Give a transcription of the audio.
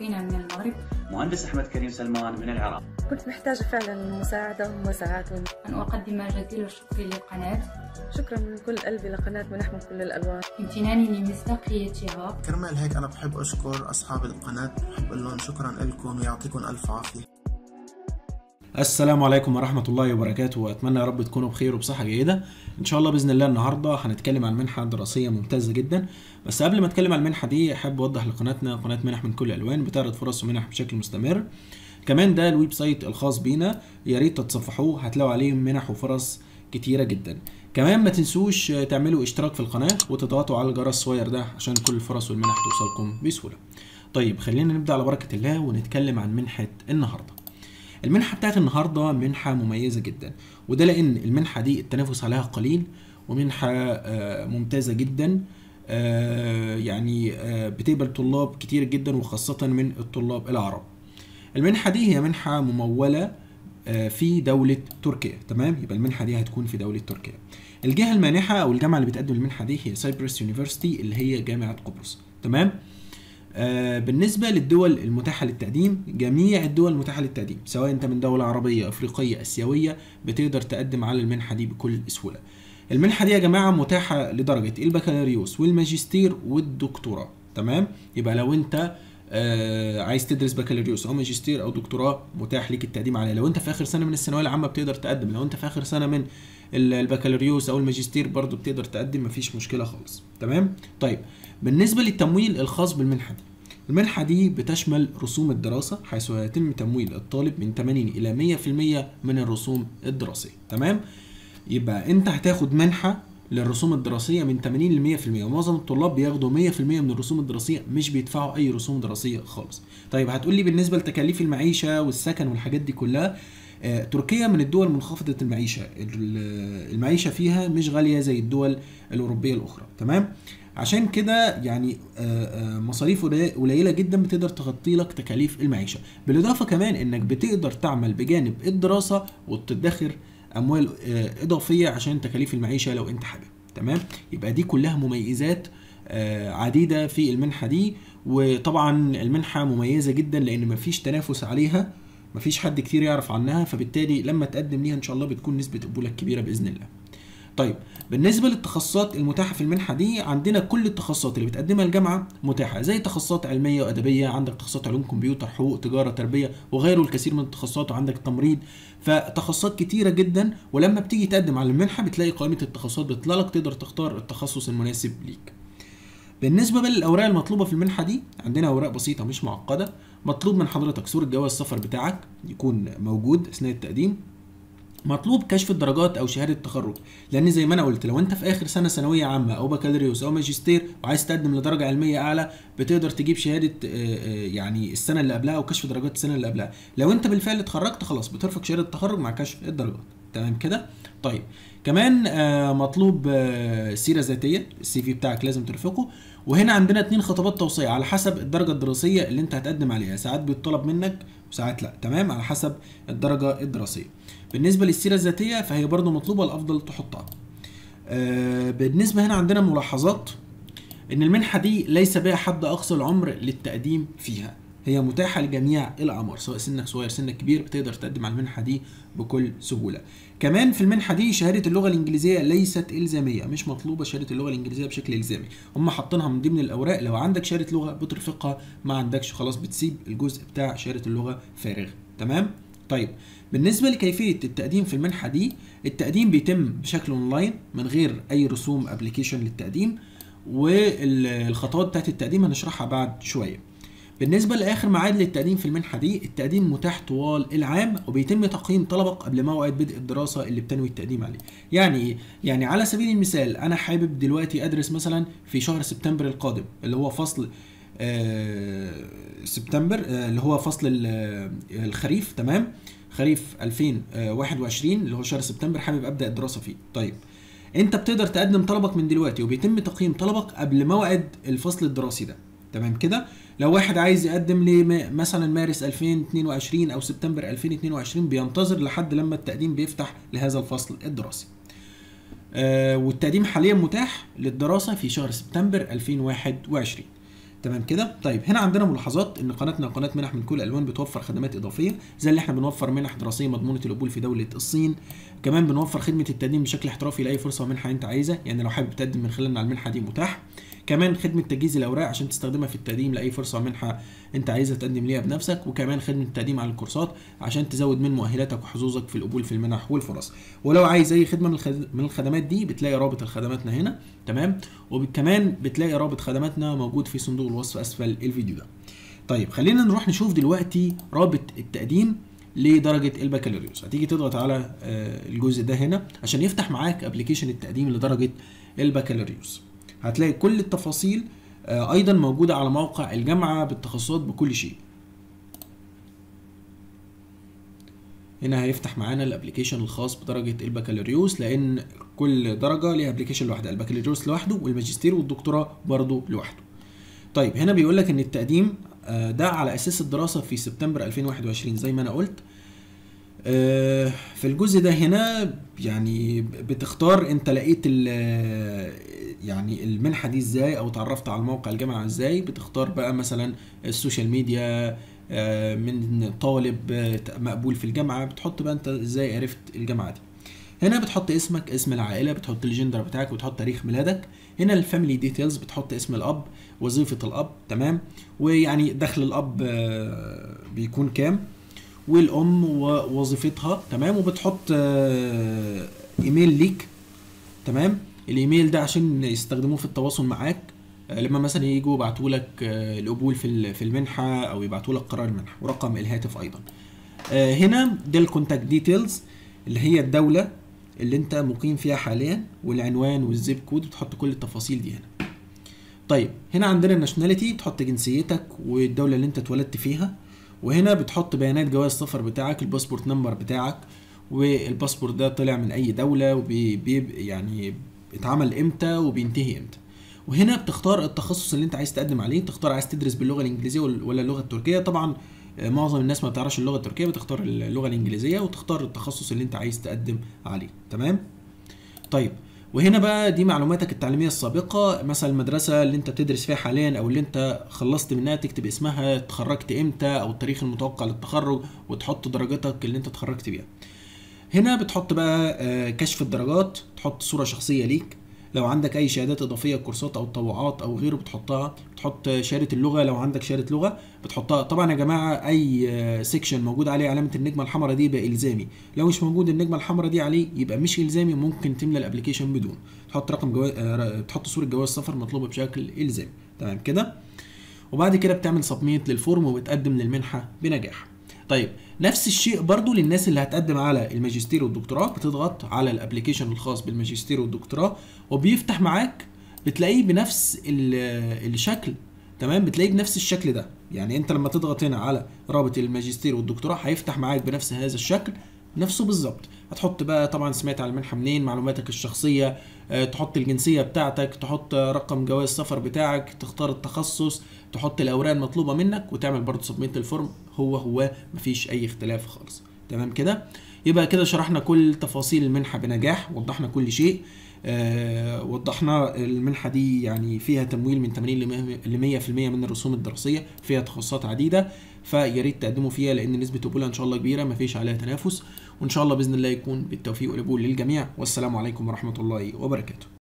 أخينا من المغرب مهندس أحمد كريم سلمان من العراق كنت محتاجة فعلا مساعدة ومساعات أن أقدم جزيل الشكر للقناة شكرا من كل قلبي لقناة منح من كل الألوان امتناني لمصداقيتها كرمال هيك أنا بحب أشكر أصحاب القناة بحب أقول لهم شكرا لكم يعطيكم ألف عافية السلام عليكم ورحمة الله وبركاته وأتمنى يا رب تكونوا بخير وبصحة جيدة إن شاء الله بإذن الله النهاردة هنتكلم عن منحة دراسية ممتازة جدا بس قبل ما أتكلم عن المنحة دي أحب أوضح لقناتنا قناة منح من كل الألوان بتعرض فرص ومنح بشكل مستمر كمان ده الويب سايت الخاص بينا يا ريت تتصفحوه هتلاقوا عليه منح وفرص كتيرة جدا كمان ما تنسوش تعملوا اشتراك في القناة وتضغطوا على الجرس الصغير ده عشان كل الفرص والمنح توصلكم بسهولة طيب خلينا نبدأ على بركة الله ونتكلم عن منحة النهارده المنحة بتاعت النهاردة منحة مميزة جدا وده لأن المنحة دي التنافس عليها قليل ومنحة آه، ممتازة جدا آه، يعني آه، بتقبل طلاب كتير جدا وخاصة من الطلاب العرب المنحة دي هي منحة ممولة في دولة تركيا تمام يبقى المنحة دي هتكون في دولة تركيا الجهة المانحة أو الجامعة اللي بتقدم المنحة دي هي سايبرس يونيفرسيتي اللي هي جامعة قبرص تمام آه، بالنسبة للدول المتاحة للتقديم جميع الدول المتاحة للتقديم سواء انت من دولة عربية افريقية اسيوية بتقدر تقدم على المنحة دي بكل سهولة المنحة دي يا جماعة متاحة لدرجة البكالوريوس والماجستير والدكتوراه تمام يبقى لو انت آه عايز تدرس بكالوريوس او ماجستير او دكتوراه متاح ليك التقديم عليه لو انت في اخر سنه من الثانويه العامه بتقدر تقدم لو انت في اخر سنه من البكالوريوس او الماجستير برضو بتقدر تقدم مفيش مشكله خالص تمام طيب بالنسبه للتمويل الخاص بالمنحه دي المنحة دي بتشمل رسوم الدراسة حيث يتم تمويل الطالب من 80 إلى 100% من الرسوم الدراسية تمام يبقى أنت هتاخد منحة للرسوم الدراسية من 80 ل 100% ومعظم الطلاب بياخدوا 100% من الرسوم الدراسية مش بيدفعوا أي رسوم دراسية خالص طيب هتقول لي بالنسبة لتكاليف المعيشة والسكن والحاجات دي كلها آه، تركيا من الدول منخفضة المعيشة المعيشة فيها مش غالية زي الدول الأوروبية الأخرى تمام عشان كده يعني آه، آه، مصاريف قليله جدا بتقدر تغطي لك تكاليف المعيشه بالاضافه كمان انك بتقدر تعمل بجانب الدراسه وتدخر اموال اضافيه عشان تكاليف المعيشه لو انت حابب تمام يبقى دي كلها مميزات عديده في المنحه دي وطبعا المنحه مميزه جدا لان مفيش تنافس عليها مفيش حد كتير يعرف عنها فبالتالي لما تقدم ليها ان شاء الله بتكون نسبه قبولك كبيره باذن الله طيب بالنسبه للتخصصات المتاحه في المنحه دي عندنا كل التخصصات اللي بتقدمها الجامعه متاحه زي تخصصات علميه وادبيه عندك تخصصات علوم كمبيوتر حقوق تجاره تربيه وغيره الكثير من التخصصات وعندك تمريض فتخصصات كتيره جدا ولما بتيجي تقدم على المنحه بتلاقي قائمه التخصصات بتطلع لك تقدر تختار التخصص المناسب ليك بالنسبه بقى للاوراق المطلوبه في المنحه دي عندنا اوراق بسيطه مش معقده مطلوب من حضرتك صوره جواز السفر بتاعك يكون موجود اثناء التقديم مطلوب كشف الدرجات او شهاده التخرج لان زي ما انا قلت لو انت في اخر سنه ثانويه عامه او بكالوريوس او ماجستير وعايز تقدم لدرجه علميه اعلى بتقدر تجيب شهاده آه، آه، يعني السنه اللي قبلها او كشف درجات السنه اللي قبلها لو انت بالفعل اتخرجت خلاص بترفق شهاده التخرج مع كشف الدرجات تمام كده طيب كمان آه، مطلوب سيره ذاتيه السي في بتاعك لازم ترفقه وهنا عندنا اتنين خطابات توصيه على حسب الدرجه الدراسيه اللي انت هتقدم عليها ساعات بيطلب منك وساعات لا تمام على حسب الدرجه الدراسيه بالنسبه للسيره الذاتيه فهي برضو مطلوبه الافضل تحطها آه بالنسبه هنا عندنا ملاحظات ان المنحه دي ليس بها حد اقصى العمر للتقديم فيها هي متاحه لجميع الاعمار سواء سنك صغير سنك كبير بتقدر تقدم على المنحه دي بكل سهوله كمان في المنحه دي شهاده اللغه الانجليزيه ليست الزاميه مش مطلوبه شهاده اللغه الانجليزيه بشكل الزامي هم حاطينها من ضمن الاوراق لو عندك شهاده لغه بترفقها ما عندكش خلاص بتسيب الجزء بتاع شهاده اللغه فارغ تمام طيب بالنسبة لكيفية التقديم في المنحة دي التقديم بيتم بشكل اونلاين من غير اي رسوم ابلكيشن للتقديم والخطوات بتاعت التقديم هنشرحها بعد شوية بالنسبة لآخر ميعاد للتقديم في المنحة دي التقديم متاح طوال العام وبيتم تقييم طلبك قبل موعد بدء الدراسة اللي بتنوي التقديم عليه يعني ايه؟ يعني على سبيل المثال أنا حابب دلوقتي أدرس مثلا في شهر سبتمبر القادم اللي هو فصل آه سبتمبر آه اللي هو فصل آه، الخريف تمام خريف 2021 اللي هو شهر سبتمبر حابب ابدا الدراسه فيه طيب انت بتقدر تقدم طلبك من دلوقتي وبيتم تقييم طلبك قبل موعد الفصل الدراسي ده تمام كده لو واحد عايز يقدم لي مثلا مارس 2022 او سبتمبر 2022 بينتظر لحد لما التقديم بيفتح لهذا الفصل الدراسي آه والتقديم حاليا متاح للدراسه في شهر سبتمبر 2021 تمام كده طيب هنا عندنا ملاحظات ان قناتنا قناه منح من كل الالوان بتوفر خدمات اضافيه زي اللي احنا بنوفر منح دراسيه مضمونه القبول في دوله الصين كمان بنوفر خدمه التقديم بشكل احترافي لاي فرصه ومنحه انت عايزها يعني لو حابب تقدم من خلالنا على المنحه دي متاح كمان خدمه تجهيز الاوراق عشان تستخدمها في التقديم لاي فرصه ومنحه انت عايزها تقدم ليها بنفسك وكمان خدمه التقديم على الكورسات عشان تزود من مؤهلاتك وحظوظك في القبول في المنح والفرص ولو عايز اي خدمه من الخد- من الخدمات دي بتلاقي رابط الخدماتنا هنا تمام وكمان بتلاقي رابط خدماتنا موجود في صندوق الوصف اسفل الفيديو ده طيب خلينا نروح نشوف دلوقتي رابط التقديم لدرجه البكالوريوس هتيجي تضغط على آه، الجزء ده هنا عشان يفتح معاك ابلكيشن التقديم لدرجه البكالوريوس هتلاقي كل التفاصيل آه، ايضا موجوده على موقع الجامعه بالتخصصات بكل شيء هنا هيفتح معانا الابلكيشن الخاص بدرجه البكالوريوس لان كل درجه ليها ابلكيشن لوحدها البكالوريوس لوحده والماجستير والدكتوراه برضه لوحده طيب هنا بيقول لك ان التقديم آه، ده على اساس الدراسه في سبتمبر 2021 زي ما انا قلت آه، في الجزء ده هنا يعني بتختار انت لقيت ال- يعني المنحه دي ازاي او اتعرفت على موقع الجامعه ازاي بتختار بقى مثلا السوشيال ميديا آه، من طالب آه، مقبول في الجامعه بتحط بقى انت ازاي عرفت الجامعه دي هنا بتحط اسمك اسم العائله بتحط الجندر بتاعك وتحط تاريخ ميلادك هنا الفاميلي ديتيلز بتحط اسم الاب وظيفه الاب تمام ويعني دخل الاب آه، بيكون كام والام ووظيفتها تمام وبتحط آه، ايميل ليك تمام الايميل ده عشان يستخدموه في التواصل معاك آه، لما مثلا يجوا يبعتوا لك آه، القبول في ال- في المنحه او يبعتوا لك قرار المنحه ورقم الهاتف ايضا آه، هنا ده الكونتاكت ديتيلز اللي هي الدوله اللي انت مقيم فيها حاليا والعنوان والزيب كود بتحط كل التفاصيل دي هنا طيب هنا عندنا الناشوناليتي بتحط جنسيتك والدوله اللي انت اتولدت فيها وهنا بتحط بيانات جواز السفر بتاعك الباسبورت نمبر بتاعك والباسبورت ده طلع من اي دوله وبي بي- يعني اتعمل امتى وبينتهي امتى وهنا بتختار التخصص اللي انت عايز تقدم عليه تختار عايز تدرس باللغه الانجليزيه ولا ولا اللغه التركيه طبعا آه، معظم الناس ما بتعرفش اللغه التركيه بتختار اللغه الانجليزيه وتختار التخصص اللي انت عايز تقدم عليه تمام طيب وهنا بقى دي معلوماتك التعليميه السابقه مثلا المدرسه اللي انت بتدرس فيها حاليا او اللي انت خلصت منها تكتب اسمها اتخرجت امتى او التاريخ المتوقع للتخرج وتحط درجتك اللي انت اتخرجت بيها هنا بتحط بقى آه، كشف الدرجات تحط صورة شخصية ليك لو عندك اي شهادات اضافيه كورسات او تطوعات او غيره بتحطها بتحط شهاده اللغه لو عندك شهاده لغه بتحطها طبعا يا جماعه اي سيكشن موجود عليه علامه النجمه الحمراء دي يبقى الزامي لو مش موجود النجمه الحمراء دي عليه يبقى مش الزامي ممكن تملى الابلكيشن بدون تحط رقم جواز تحط صوره جواز سفر مطلوبه بشكل الزامي تمام كده وبعد كده بتعمل سبميت للفورم وبتقدم للمنحه بنجاح طيب نفس الشيء برضو للناس اللي هتقدم على الماجستير والدكتوراه بتضغط على الابلكيشن الخاص بالماجستير والدكتوراه وبيفتح معاك بتلاقيه بنفس ال- الشكل تمام بتلاقيه بنفس الشكل ده يعني انت لما تضغط هنا على رابط الماجستير والدكتوراه هيفتح معاك بنفس هذا الشكل نفسه بالظبط هتحط بقى طبعا سمعت على المنحه منين معلوماتك الشخصيه آه، تحط الجنسيه بتاعتك تحط آه، رقم جواز السفر بتاعك تختار التخصص تحط الاوراق المطلوبه منك وتعمل برضه سبميت الفورم هو هو مفيش اي اختلاف خالص تمام كده يبقى كده شرحنا كل تفاصيل المنحه بنجاح وضحنا كل شيء آه وضحنا المنحه دي يعني فيها تمويل من 80 ل 100% من الرسوم الدراسيه فيها تخصصات عديده فيا ريت تقدموا فيها لان نسبه قبولها ان شاء الله كبيره مفيش عليها تنافس وان شاء الله باذن الله يكون بالتوفيق والقبول للجميع والسلام عليكم ورحمه الله وبركاته